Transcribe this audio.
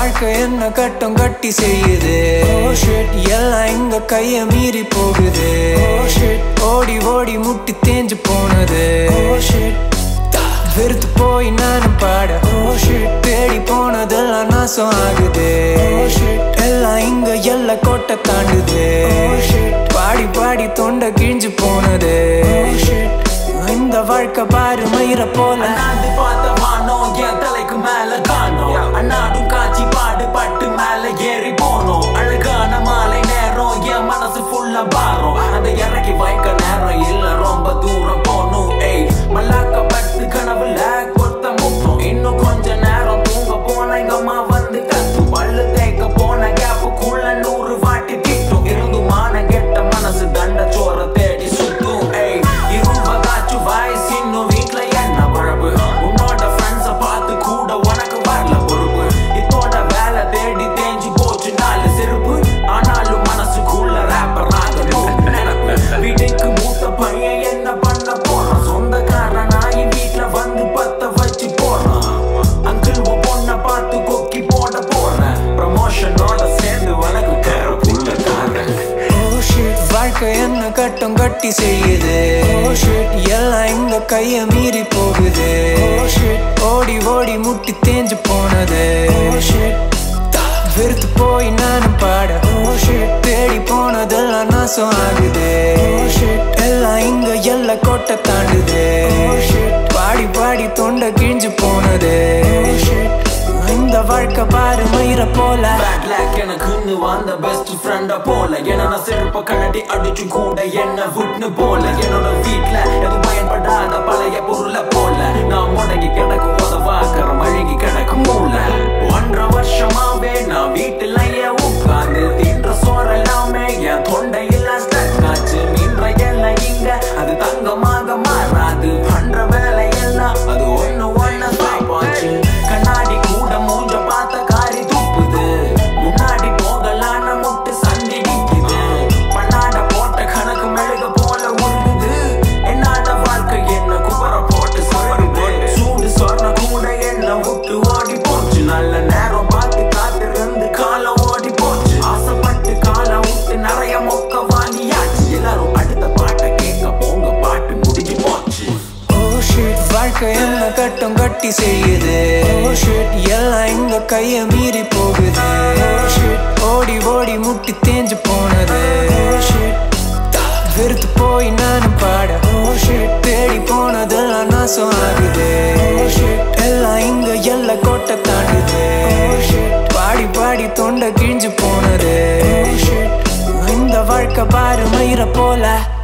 வாழ்க்கை என்ன கட்டம் கட்டி செய்யுது Oh shit, எல்லாம் இங்க கைய மீறி போகுது Oh shit, ஓடி ஓடி முட்டி தேஞ்சு போனது Oh shit, வெறுத்து போய் நானும் பாட Oh shit, தேடி போனதெல்லாம் நாசம் ஆகுது Oh shit, எல்லாம் இங்க எல்ல கோட்டை தாண்டுது Oh shit, பாடி பாடி தொண்டை கிழிஞ்சு போனது Oh shit, இந்த வாழ்க்கை பாரு மயிர போல அண்ணாந்து பார்த்த வானம் என் தலைக்கு மேல காணோம் அண்ணாடும் காட்சி பாடு பட்டு மேல ஏறி போனோம் அழகான மாலை நேரம் என் மனசு ஃபுல்லா பாரம் அந்த இறக்கி வைக்க நேரம் இல்ல ரொம்ப தூரம் போகணும் ஏய் மல்லாக்கப்பட்டு கனவுல கொத்த முட்டும் இன்னும் கொஞ்ச நேரம் தூங்க போன எங்க அம்மா வந்து கத்தும் பல்லு தேய்க்க போன கேப்புக்குள்ள நூறு வாட்டி திட்டும் இருந்து மானம் கெட்ட மனசு தண்ட சோற தேடி சுத்தும் ஏய் இருபதாச்சும் வயசு இன்னும் வீட்ல என்ன குழம்பு உன்னோட ஃப்ரெண்ட்ஸ பார்த்து கூட உனக்கு வரல பொறுப்பு இதோட வேலை தேடி தேஞ்சு போச்சு நாலு செருப்பு ஆனாலும் மனசுக்குள்ள ரேப்பர் ஆகணும் நினப்பு வீட்டுக்கு மூத்த பையன் என்ன பண்ண போறான் சொந்தக்கார நாய் வீட்ல வந்து பத்த வச்சு போறான் அங்கிள் உன் பொண்ணை பார்த்து கொக்கி போட போறேன் ப்ரமோஷனோட சேர்ந்து உனக்கு தேர புள்ளக்காரன் Oh shit, வாழ்க்கை என்ன கட்டம் கட்டி செய்யுது Oh shit, எல்லாம் இங்க கைய மீறி போகுது Oh shit, ஓடி ஓடி முட்டி தேஞ்சு போனது Oh shit, வெறுத்து போய் நானும் பாட Oh shit, தேடி போனதெல்லாம் நாசம் ஆகுது Oh shit, எல்லாம் இங்க எல்ல கோட்டை தாண்டுது Oh shit, பாடி பாடி தொண்டை கிழிஞ்சு போனது Oh shit, இந்த வாழ்க்கை பாரு மயிர போல Bad luck எனக்குன்னு வந்த பெஸ்ட் ஃப்ரெண்ட போல என்ன நான் செருப்ப கழட்டி அடிச்சு கூட என்ன விட்னு போல என்னோட வீட்ல எது பயன்படாத பழைய பொருளை போல நான் முடங்கி கிடக்கும் உதவாக்கிற மழுகி கிடக்கும் மூல ஒன்றரை வருஷமாவே நான் வீட்டுலயே உட்கார்ந்து தின்ற சோறெல்லாமே என் தொண்டையில ஸ்டக் ஆச்சு மீன்ற எல்லாம் இங்க அது தங்கமாக மாறாது பண்ற வேலையெல்லாம் அது ஒண்ணு ஒண்ணு ஸ்டாப் ஆச்சு கண்ணாடி கூட மூஞ்ச பார்த்த காரி துப்புது முன்னாடி போகலான முட்டு சந்தி நிக்குது பண்ணாட போட்ட கணக்கு மெழுக போல உருகுது என்னோட வாழ்க்கை என்ன குபர போட்டு சொல்லுது சூடு சொன்ன கூட என்ன விட்டு ஓடி போச்சு நல்ல நேரம் பார்த்து காத்திருந்து காலம் ஓடி போச்சு ஆசைப்பட்டு காலம் விட்டு நிறைய மொக்க வாங்கியாச்சு எல்லாரும் அடுத்த பாட்டை கேட்க போங்க பாட்டு முடிஞ்சு போச்சு Oh shit, வாழ்க்கை என்ன கட்டம் கட்டி செய்யுது Oh shit, எல்லாம் இங்க கைய மீறி போகுது Oh shit, ஓடி ஓடி முட்டி தேஞ்சு போனது Oh shit, வெறுத்து போய் நானும் பாட Oh shit, தேடி போனதெல்லாம் நாசம் ஆகுது Oh shit, எல்லாம் இங்க எல்ல கோட்டை தாண்டுது Oh shit, பாடி பாடி தொண்டை கிழிஞ்சு போனது Oh shit, இந்த வாழ்க்கை பாரு மயிர போல